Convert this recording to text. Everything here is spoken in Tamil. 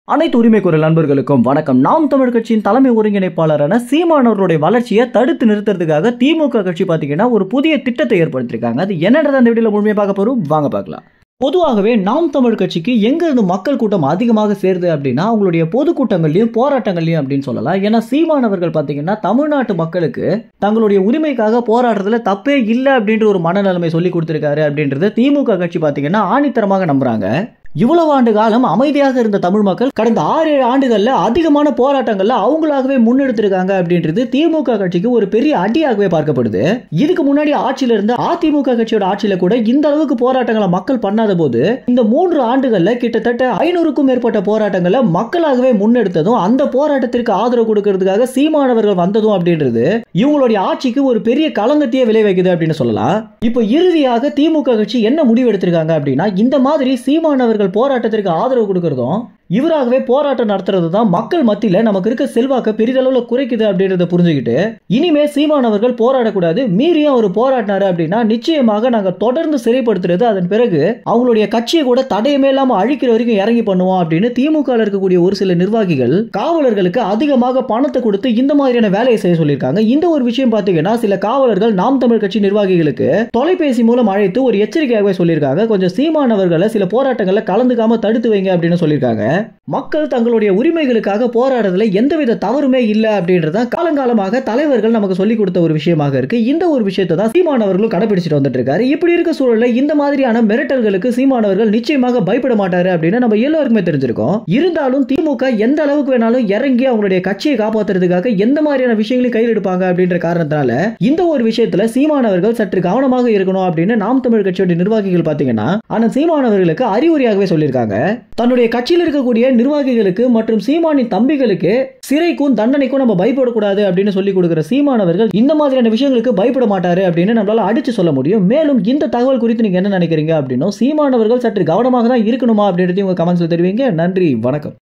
அனைத்து உரிமை குரல் நண்பர்களுக்கும் வணக்கம் நாம் தமிழ் கட்சியின் தலைமை ஒருங்கிணைப்பாளரான சீமானவர்களுடைய வளர்ச்சியை தடுத்து நிறுத்துறதுக்காக திமுக கட்சி பார்த்தீங்கன்னா ஒரு புதிய திட்டத்தை ஏற்படுத்தியிருக்காங்க அது என்னன்றத அந்த வீடியோல முழுமையாக பார்க்க போறோம் வாங்க பார்க்கலாம் பொதுவாகவே நாம் தமிழ் கட்சிக்கு எங்க இருந்து மக்கள் கூட்டம் அதிகமாக சேருது அப்படின்னா அவங்களுடைய பொதுக்கூட்டங்கள்லயும் போராட்டங்கள்லயும் அப்படின்னு சொல்லலாம் ஏன்னா சீமானவர்கள் பார்த்தீங்கன்னா தமிழ்நாட்டு மக்களுக்கு தங்களுடைய உரிமைக்காக போராடுறதுல தப்பே இல்லை அப்படின்ற ஒரு மனநிலைமை சொல்லி கொடுத்திருக்காரு அப்படின்றது திமுக கட்சி பார்த்தீங்கன்னா ஆணித்தரமாக நம்புறாங்க இவ்வளவு ஆண்டு காலம் அமைதியாக இருந்த தமிழ் மக்கள் கடந்த ஆறு ஏழு ஆண்டுகள்ல அதிகமான போராட்டங்கள்ல அவங்களாகவே முன்னெடுத்திருக்காங்க அப்படின்றது திமுக கட்சிக்கு ஒரு பெரிய அடியாகவே பார்க்கப்படுது இதுக்கு முன்னாடி ஆட்சியில இருந்த அதிமுக கட்சியோட ஆட்சியில கூட இந்த அளவுக்கு போராட்டங்களை மக்கள் பண்ணாத போது இந்த மூன்று ஆண்டுகள்ல கிட்டத்தட்ட ஐநூறுக்கும் மேற்பட்ட போராட்டங்களை மக்களாகவே முன்னெடுத்ததும் அந்த போராட்டத்திற்கு ஆதரவு கொடுக்கறதுக்காக சீமானவர்கள் வந்ததும் அப்படின்றது இவங்களுடைய ஆட்சிக்கு ஒரு பெரிய களங்கத்தையே விளைவிக்குது அப்படின்னு சொல்லலாம் இப்போ இறுதியாக திமுக கட்சி என்ன முடிவு எடுத்திருக்காங்க அப்படின்னா இந்த மாதிரி சீமானவர்கள் போராட்டத்திற்கு ஆதரவு கொடுக்கறதும் இவராகவே போராட்டம் நடத்துறது தான் மக்கள் மத்தியில நமக்கு இருக்க செல்வாக்க பெரிதளவுல குறைக்குது அப்படின்றத புரிஞ்சுக்கிட்டு இனிமே சீமானவர்கள் போராடக்கூடாது மீறியும் அவர் போராடினாரு அப்படின்னா நிச்சயமாக நாங்க தொடர்ந்து சிறைப்படுத்துறது அதன் பிறகு அவங்களுடைய கட்சியை கூட தடையமே இல்லாம அழிக்கிற வரைக்கும் இறங்கி பண்ணுவோம் அப்படின்னு திமுக இருக்கக்கூடிய ஒரு சில நிர்வாகிகள் காவலர்களுக்கு அதிகமாக பணத்தை கொடுத்து இந்த மாதிரியான வேலையை செய்ய சொல்லியிருக்காங்க இந்த ஒரு விஷயம் பாத்தீங்கன்னா சில காவலர்கள் நாம் தமிழ் கட்சி நிர்வாகிகளுக்கு தொலைபேசி மூலம் அழைத்து ஒரு எச்சரிக்கையாகவே சொல்லியிருக்காங்க கொஞ்சம் சீமானவர்களை சில போராட்டங்கள்ல கலந்துக்காம தடுத்து வைங்க அப்படின்னு சொல்லியிருக்காங்க மக்கள் தங்களுடைய உரிமைகளுக்காக போராடுறதுல எந்தவித தவறுமே இல்லை அப்படின்றதான் காலங்காலமாக தலைவர்கள் நமக்கு சொல்லிக் கொடுத்த ஒரு விஷயமாக இருக்கு இந்த ஒரு விஷயத்தை தான் சீமானவர்களும் கடைபிடிச்சிட்டு வந்துட்டு இருக்காரு இப்படி இருக்க சூழல்ல இந்த மாதிரியான மிரட்டல்களுக்கு சீமானவர்கள் நிச்சயமாக பயப்பட மாட்டாரு அப்படின்னு நம்ம எல்லாருக்குமே தெரிஞ்சிருக்கோம் இருந்தாலும் திமுக எந்த அளவுக்கு வேணாலும் இறங்கி அவங்களுடைய கட்சியை காப்பாத்துறதுக்காக எந்த மாதிரியான விஷயங்களையும் கையில் எடுப்பாங்க அப்படின்ற காரணத்தினால இந்த ஒரு விஷயத்துல சீமானவர்கள் சற்று கவனமாக இருக்கணும் அப்படின்னு நாம் தமிழ் கட்சியோட நிர்வாகிகள் பாத்தீங்கன்னா ஆனா சீமானவர்களுக்கு அறிவுரையாகவே சொல்லியிருக்காங்க தன்னுடைய கட்சியில் இருக்கக்கூடிய நிர்வாகிகளுக்கு மற்றும் சீமானின் தம்பிகளுக்கு சிறைக்கும் தண்டனைக்கும் நம்ம பயப்படக்கூடாது அப்படின்னு சொல்லி கொடுக்கிற சீமானவர்கள் இந்த மாதிரியான விஷயங்களுக்கு பயப்பட மாட்டாரு அப்படின்னு நம்மளால அடிச்சு சொல்ல முடியும் மேலும் இந்த தகவல் குறித்து நீங்க என்ன நினைக்கிறீங்க அப்படின்னும் சீமானவர்கள் சற்று கவனமாக தான் இருக்கணுமா அப்படின்றதையும் உங்க கமெண்ட்ஸ்ல தெரிவிங்க நன்றி வணக்கம்